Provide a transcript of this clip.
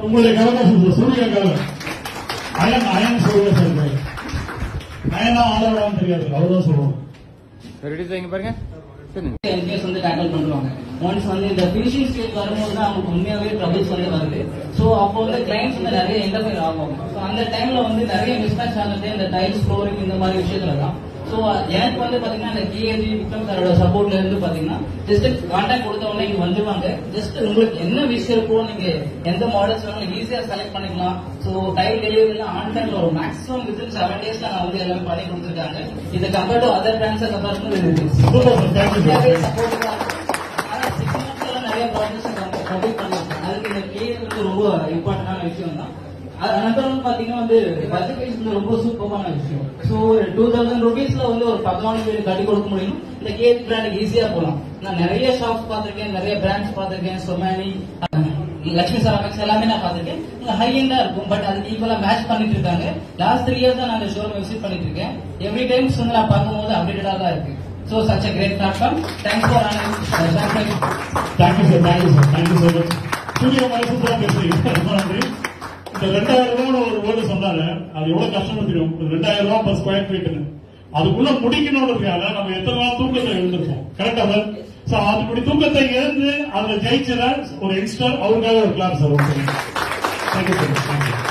உங்களுடைய கலகம் சூரிய கலகம் அயன் அயன் சூரிய சார் அயனா ஆதரவான்னு தெரியாது அவ்வளவுதான் சொல்லுவோம் ரெடி செய்யுங்க பாருங்க சரி என்கேஸ் வந்து டேக்கிள் பண்ணுவாங்க ஒன்ஸ் வந்து இந்த ஃபினிஷிங் ஸ்டேஜ் வரும்போது தான் அவங்களுக்கு உண்மையாவே ட்ரபிள்ஸ் வந்து வருது சோ அப்போ வந்து கிளைண்ட்ஸ் வந்து நிறைய இன்டர்ஃபியர் ஆகும் ஸோ அந்த டைம்ல வந்து நிறைய மிஸ்மேட்ச் ஆனது இந்த டைல்ஸ் ஃப்ளோரிங் இந்த மாதிரி விஷயத்துல தான் சோ எனக்கு வந்து பாத்தீங்கன்னா இந்த கேஏஜி விக்ரம் சாரோட சப்போர்ட்ல இருந்து பாத்தீங்கன்னா ஜஸ்ட் கான்டாக்ட் கொடுத்த உடனே இங்க வந்துருவாங்க ஜஸ்ட் உங்களுக்கு என்ன விஷயம் இருக்கோ நீங்க எந்த மாடல்ஸ் வேணாலும் ஈஸியா செலக்ட் பண்ணிக்கலாம் சோ டைம் டெலிவரி எல்லாம் ஆன் டைம்ல ஒரு மேக்ஸிமம் வித்தின் செவன் டேஸ்ல நான் வந்து எல்லாமே பண்ணி கொடுத்துருக்காங்க இது compared to other brands compare Super, sir. Thank you, sir. உண்மையாவே supportive ஆ இருக்கு. ஆனா six months ல நிறைய projects நம்ம complete பண்ணிருக்கோம். அதுக்கு இந்த clear வந்து ரொம்ப இம்பார்ட்டன்டான விஷயம் தான் அனந்தர் வந்து பாத்தீங்கன்னா வந்து பட்ஜெட் வைஸ் வந்து ரொம்ப சூப்பரான விஷயம் சோ ஒரு டூ தௌசண்ட் ருபீஸ்ல வந்து ஒரு பத்தாண்டு வீடு கட்டி கொடுக்க முடியும் இந்த கேஜ் பிராண்டுக்கு ஈஸியா போகலாம் நான் நிறைய ஷாப்ஸ் பார்த்திருக்கேன் நிறைய பிராண்ட்ஸ் பார்த்திருக்கேன் சொமானி லட்சுமி சரகக்ஸ் எல்லாமே நான் பார்த்திருக்கேன் ஹை எண்டா இருக்கும் பட் அதுக்கு ஈக்குவலா மேட்ச் பண்ணிட்டு இருக்காங்க லாஸ்ட் த்ரீ இயர்ஸ் தான் நான் ஷோரூம் விசிட் பண்ணிட்டு இருக்கேன் எவ்ரி டைம்ஸ் வந்து நான் பார்க்கும்போது அப்டேட்டடா தான் இருக்கு so such a great platform thanks for Anand thank you sir thank you sir thank you so much Suriya மாதிரி சூப்பரா பேசுறீங்க ரொம்ப நன்றி இந்த ரெண்டாயிரம் ரூபாய் ஒரு வேர்டு சொன்னாங்க அது எவ்வளவு கஷ்டம் தெரியும் ஒரு ரெண்டாயிரம் ரூபாய் பர் ஸ்கொயர் ஃபீட்னு அதுக்குள்ள முடிக்கணும்ன்றதுக்காக நம்ம எத்தனை நாள் தூக்கத்தை எழுந்திருக்கோம் கரெக்டா சார் சோ அதுபடி தூக்கத்தை எழுந்து அதுல ஜெயிச்சத ஒரு யங்ஸ்டர் அவருக்காக ஒரு class sir thank you sir thank you